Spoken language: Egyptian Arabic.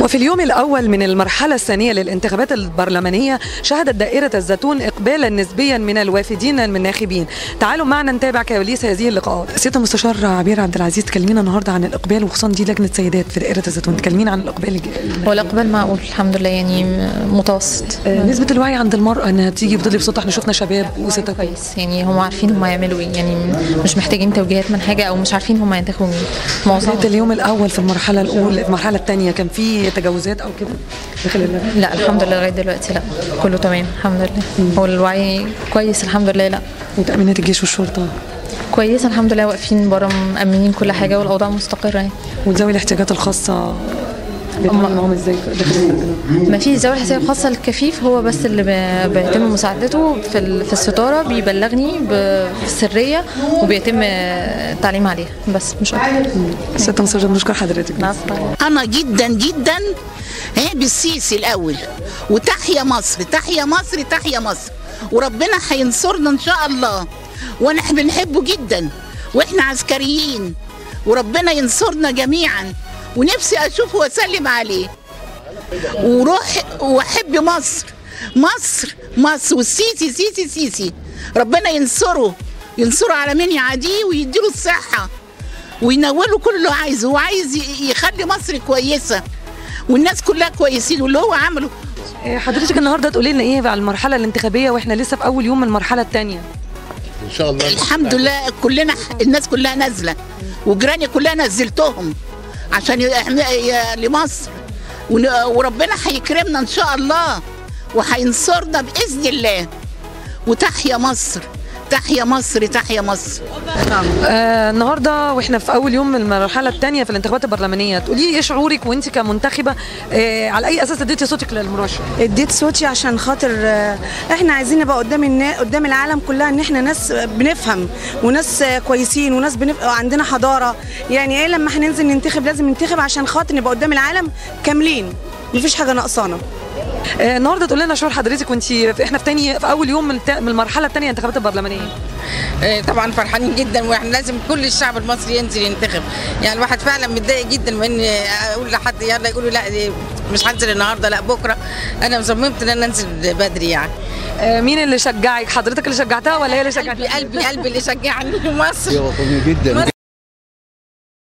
وفي اليوم الأول من المرحلة الثانية للانتخابات البرلمانية شهدت دائرة الزيتون إقبالا نسبيا من الوافدين من الناخبين تعالوا معنا نتابع كواليس هذه اللقاءات سيادة المستشار عبير عبد العزيز تكلمينا النهاردة عن الإقبال وخصوصا دي لجنة سيدات في دائرة الزيتون تكلمينا عن الإقبال الج- هو الإقبال معقول الحمد لله يعني متوسط آه، نسبة الوعي عند المرأة انها تيجي بتضرب بصوتها احنا شفنا شباب وستات كويس يعني هم عارفين هم هيعملوا ايه يعني مش محتاجين توجيهات من حاجه او مش عارفين هم هينتخبوا مين معظم بداية اليوم الأول في المرحلة الأولى المرحلة الثانية كان في تجاوزات أو كده داخل اللجنة لا الحمد لله لغايه دلوقتي لا كله تمام الحمد لله هو الوعي كويس الحمد لله لا وتأمينات الجيش والشرطة كويس الحمد لله واقفين بره مأمنين كل حاجه والاوضاع مستقره يعني وذوي الاحتياجات الخاصة بيتعاملوا معاهم ازاي داخل اللجنة ما في ذوي الاحتياجات الخاصه الكفيف هو بس اللي ب- بيتم مساعدته في ال- في الستاره بيبلغني بسريه وبيتم التعليم عليها بس مش اكتر ست مصر بنشكر حضرتك العفو. انا جدا جدا ها بالسيسي الاول وتحيا مصر تحيا مصر تحيا مصر وربنا هينصرنا ان شاء الله وانا بنحبه جدا واحنا عسكريين وربنا ينصرنا جميعا ونفسي اشوفه واسلم عليه وروح واحب مصر مصر مصر والسيسي سيسي سيسي ربنا ينصره ينصره على من يعاديه ويديله الصحه وينوله كل اللي هو عايزه هو عايز ي- يخلي مصر كويسه والناس كلها كويسين واللي هو عمله آه، حضرتك النهارده تقولي لنا ايه على المرحلة الانتخابية واحنا لسه في أول يوم من المرحلة الثانية ان شاء الله الحمد لله كلنا الناس كلها نازله وجيراني كلها نزلتهم عشان يحمي ي- لمصر ون- وربنا هيكرمنا ان شاء الله وهينصرنا باذن الله وتحيا مصر تحيا مصر تحيا مصر آه النهارده واحنا في اول يوم من المرحله الثانيه في الانتخابات البرلمانيه تقولي لي ايه شعورك وانت كمنتخبه آه على اي اساس اديتي صوتك للمرشح اديت صوتي عشان خاطر آه، احنا عايزين نبقى قدام النا... قدام العالم كلها ان احنا ناس بنفهم وناس آه، كويسين وناس بنف... عندنا حضاره يعني ايه لما هننزل ننتخب لازم ننتخب عشان خاطر نبقى قدام العالم كاملين مفيش حاجه ناقصانا آه النهارده تقول لنا شعور حضرتك وانت احنا في تاني في اول يوم من, التا- من المرحله الثانيه الانتخابات البرلمانيه آه، طبعا فرحانين جدا واحنا لازم كل الشعب المصري ينزل ينتخب يعني الواحد فعلا متضايق جدا من ان اقول لحد يلا يقولوا لا دي مش هنزل النهارده لا بكره انا مصممت ان انا انزل بدري يعني آه مين اللي شجعك حضرتك اللي شجعتها ولا هي اللي قلبي شجعتك قلبي قلبي اللي شجعني مصر يا وطني جدا